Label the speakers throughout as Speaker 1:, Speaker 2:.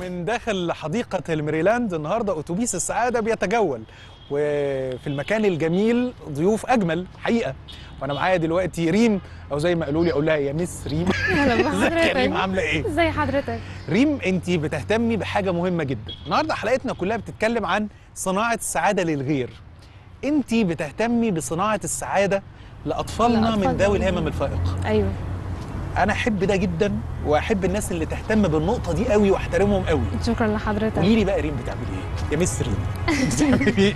Speaker 1: من داخل حديقة الميريلاند النهاردة أتوبيس السعادة بيتجول وفي المكان الجميل ضيوف أجمل حقيقة وأنا معايا دلوقتي ريم أو زي ما قالوا لي أقول لها يا مس ريم
Speaker 2: اهلا
Speaker 1: ازيك يا ريم
Speaker 2: بحضرتك
Speaker 1: عاملة إيه؟
Speaker 2: ازي حضرتك
Speaker 1: ريم أنت بتهتمي بحاجة مهمة جدا النهاردة حلقتنا كلها بتتكلم عن صناعة السعادة للغير أنت بتهتمي بصناعة السعادة لأطفالنا من
Speaker 2: لأطفالنا.
Speaker 1: ذوي الهمم الفائقة
Speaker 2: ايوه
Speaker 1: أنا أحب ده جدا وأحب الناس اللي تهتم بالنقطة دي قوي وأحترمهم قوي
Speaker 2: شكرا لحضرتك
Speaker 1: قولي لي بقى ريم بتعملي ايه؟ يا مس ريم بتعملي ايه؟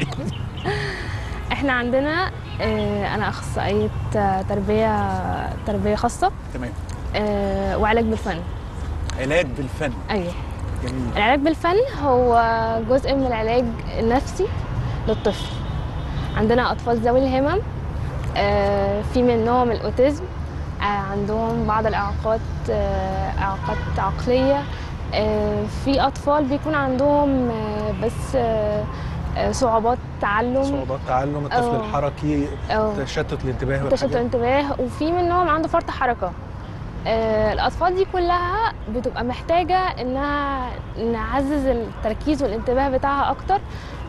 Speaker 2: احنا عندنا اه انا اخصائيه آه، تربيه تربيه خاصه
Speaker 1: تمام
Speaker 2: اه وعلاج بالفن
Speaker 1: علاج بالفن
Speaker 2: ايوه
Speaker 1: جميل
Speaker 2: العلاج بالفن هو جزء من العلاج النفسي للطفل عندنا اطفال ذوي الهمم آه، في منهم الاوتيزم آه، عندهم بعض الاعاقات آه، اعاقات عقليه آه، في اطفال بيكون عندهم آه، بس آه، آه، صعوبات تعلم
Speaker 1: صعوبات تعلم الطفل
Speaker 2: أه.
Speaker 1: الحركي
Speaker 2: أو
Speaker 1: تشتت الانتباه
Speaker 2: تشتت
Speaker 1: والحاجات
Speaker 2: الانتباه وفي منهم عنده فرط حركه آه، الاطفال دي كلها بتبقى محتاجه انها نعزز التركيز والانتباه بتاعها اكتر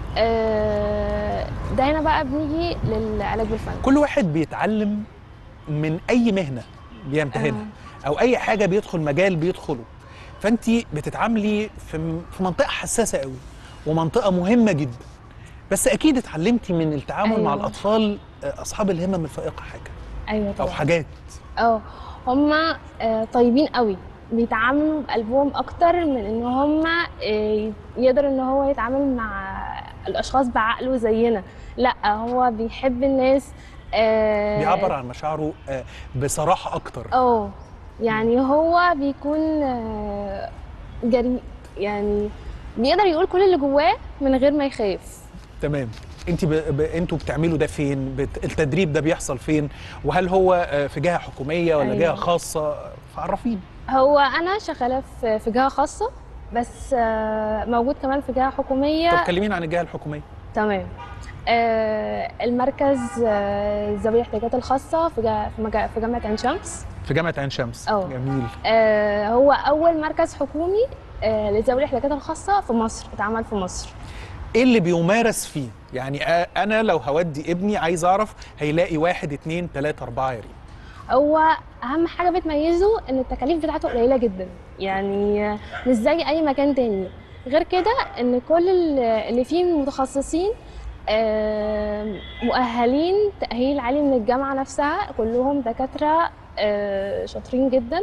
Speaker 2: آه، ده هنا بقى بنيجي للعلاج بالفن
Speaker 1: كل واحد بيتعلم من اي مهنه بيمتهنها او اي حاجه بيدخل مجال بيدخله فانت بتتعاملي في في منطقه حساسه قوي ومنطقه مهمه جدا بس اكيد اتعلمتي من التعامل أيوة. مع
Speaker 2: أيوة.
Speaker 1: الاطفال آه، اصحاب الهمم الفائقه حاجه
Speaker 2: ايوه
Speaker 1: او
Speaker 2: طبعا
Speaker 1: حاجات
Speaker 2: اه هما آه، طيبين قوي بيتعاملوا بقلبهم اكتر من ان هما آه، يقدر ان هو يتعامل مع الاشخاص بعقله زينا لا هو بيحب الناس آه،
Speaker 1: بيعبر عن مشاعره آه، بصراحه اكتر
Speaker 2: اه يعني هو بيكون آه، جريء يعني بيقدر يقول كل اللي جواه من غير ما يخاف
Speaker 1: تمام انت ب... ب... انتوا بتعملوا ده فين بت... التدريب ده بيحصل فين وهل هو آه، في جهه حكوميه ولا
Speaker 2: أيوة.
Speaker 1: جهه خاصه فعرفيني
Speaker 2: هو انا شغاله في في جهه خاصه بس آه، موجود كمان في جهه حكوميه
Speaker 1: طب كلمينا عن الجهه الحكوميه
Speaker 2: تمام آه، المركز آه، ذوي الاحتياجات الخاصه في جا- في مجا- في جامعه عين شمس
Speaker 1: في جامعه عين شمس
Speaker 2: أه.
Speaker 1: جميل
Speaker 2: آه، هو اول مركز حكومي آه، لذوي الاحتياجات الخاصه في مصر اتعمل في مصر
Speaker 1: ايه اللي بيمارس فيه يعني آه، انا لو هودي ابني عايز اعرف هيلاقي واحد اتنين تلاته اربعه يا ريم
Speaker 2: هو اهم حاجه بتميزه ان التكاليف بتاعته قليله جدا يعني مش زي اي مكان تاني غير كده ان كل ال- اللي فيه متخصصين آه، مؤهلين تاهيل عالي من الجامعه نفسها كلهم دكاتره آه، شاطرين جدا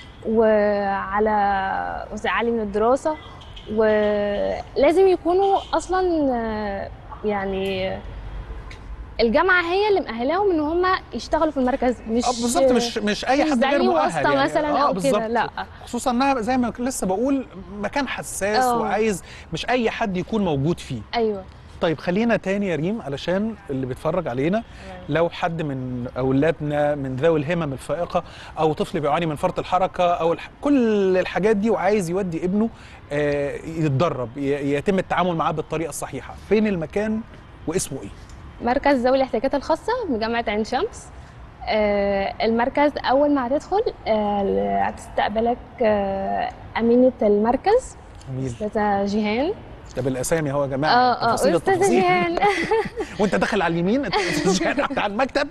Speaker 2: وعلى وسع عالي من الدراسه ولازم يكونوا اصلا آه، يعني الجامعه هي اللي مأهلاهم ان هم يشتغلوا في المركز مش
Speaker 1: اه بالظبط مش مش اي
Speaker 2: مش
Speaker 1: حد غير
Speaker 2: زي
Speaker 1: مؤهل
Speaker 2: واسطه
Speaker 1: يعني.
Speaker 2: مثلا
Speaker 1: آه
Speaker 2: او
Speaker 1: بالظبط.
Speaker 2: كده لا
Speaker 1: خصوصا انها زي ما لسه بقول مكان حساس
Speaker 2: أه.
Speaker 1: وعايز مش اي حد يكون موجود فيه
Speaker 2: ايوه
Speaker 1: طيب خلينا تاني يا ريم علشان اللي بيتفرج علينا لو حد من اولادنا من ذوي الهمم الفائقه او طفل بيعاني من فرط الحركه او الح... كل الحاجات دي وعايز يودي ابنه آه، يتدرب ي- يتم التعامل معاه بالطريقه الصحيحه فين المكان واسمه ايه
Speaker 2: مركز ذوي الاحتياجات الخاصه بجامعه عين شمس آه، المركز اول ما هتدخل آه، هتستقبلك آه، امينه المركز
Speaker 1: جميل
Speaker 2: استاذه جيهان
Speaker 1: ده بالاسامي اهو يا جماعه
Speaker 2: اه اه
Speaker 1: تفاصيل
Speaker 2: استاذه
Speaker 1: التفاصيل.
Speaker 2: جيهان
Speaker 1: وانت داخل على اليمين انت أستاذ جهاد على المكتب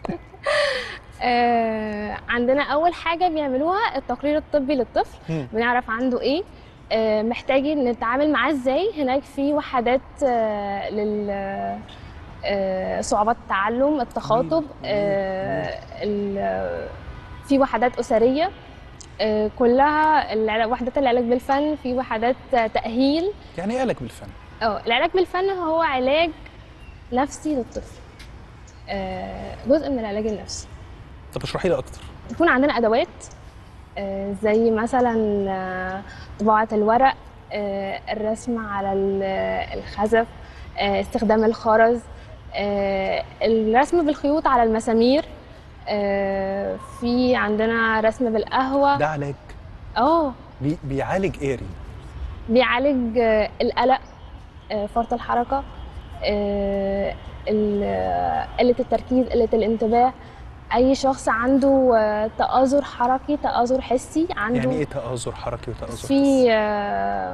Speaker 2: آه، عندنا اول حاجه بيعملوها التقرير الطبي للطفل
Speaker 1: مم.
Speaker 2: بنعرف عنده ايه آه، محتاجين نتعامل معاه ازاي هناك في وحدات آه، لل آه، صعوبات التعلم التخاطب
Speaker 1: جميل.
Speaker 2: آه، ال- في وحدات اسريه آه، كلها العلا- وحدات العلاج بالفن في وحدات آه، تاهيل
Speaker 1: يعني ايه قالك بالفن
Speaker 2: اه العلاج بالفن هو علاج نفسي للطفل آه، جزء من العلاج النفسي
Speaker 1: طب اشرحي لي اكتر
Speaker 2: يكون عندنا ادوات آه، زي مثلا آه، طباعه الورق آه، الرسم على ال- الخزف آه، استخدام الخرز آه، الرسم بالخيوط على المسامير آه، في عندنا رسم بالقهوه
Speaker 1: ده علاج
Speaker 2: اه
Speaker 1: بي... بيعالج ايه يا ريم
Speaker 2: بيعالج آه، القلق آه، فرط الحركه آه، ال- آه، قله التركيز قله الانتباه اي شخص عنده آه، تآزر حركي تآزر حسي عنده
Speaker 1: يعني ايه تآزر حركي وتآزر
Speaker 2: في آه،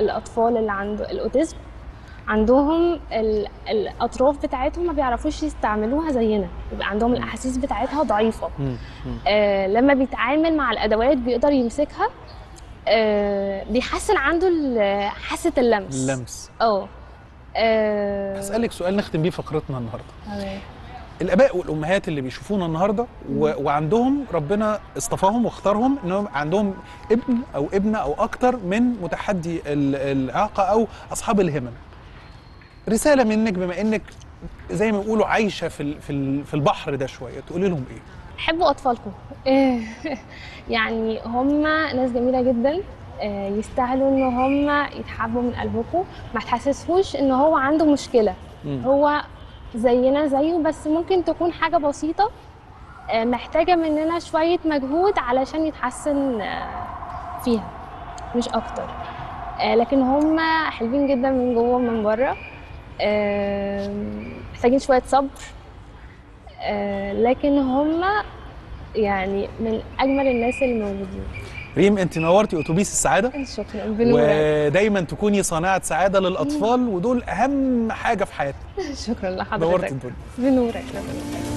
Speaker 2: الاطفال اللي عنده الاوتيزم عندهم ال- الاطراف بتاعتهم ما بيعرفوش يستعملوها زينا بيبقى عندهم الاحاسيس بتاعتها ضعيفه
Speaker 1: مم. مم.
Speaker 2: آه لما بيتعامل مع الادوات بيقدر يمسكها آه بيحسن عنده ال- حاسه اللمس
Speaker 1: اللمس
Speaker 2: اه آه،
Speaker 1: هسألك سؤال نختم بيه فقرتنا النهارده
Speaker 2: تمام.
Speaker 1: الاباء والامهات اللي بيشوفونا النهارده و... وعندهم ربنا اصطفاهم واختارهم انهم عندهم ابن او ابنه او اكتر من متحدي ال- الاعاقه او اصحاب الهمم رساله منك بما انك زي ما بيقولوا عايشه في ال- في ال- في البحر ده شويه تقولي لهم ايه
Speaker 2: حبوا اطفالكم إيه، يعني هم ناس جميله جدا آه، يستاهلوا ان هم يتحبوا من قلبكم ما تحسسهوش ان هو عنده مشكله
Speaker 1: مم.
Speaker 2: هو زينا زيه بس ممكن تكون حاجه بسيطه آه، محتاجه مننا شويه مجهود علشان يتحسن آه، فيها مش اكتر آه، لكن هم حلوين جدا من جوه ومن بره آه، محتاجين شويه صبر آه، لكن هم يعني من اجمل الناس اللي موجودين
Speaker 1: ريم انت نورتي اتوبيس السعاده
Speaker 2: شكرا بنورك
Speaker 1: ودايما تكوني صانعه سعاده للاطفال ودول اهم حاجه في حياتنا
Speaker 2: شكرا
Speaker 1: نورتي
Speaker 2: لحضرتك
Speaker 1: الدنيا
Speaker 2: بنورك ربنا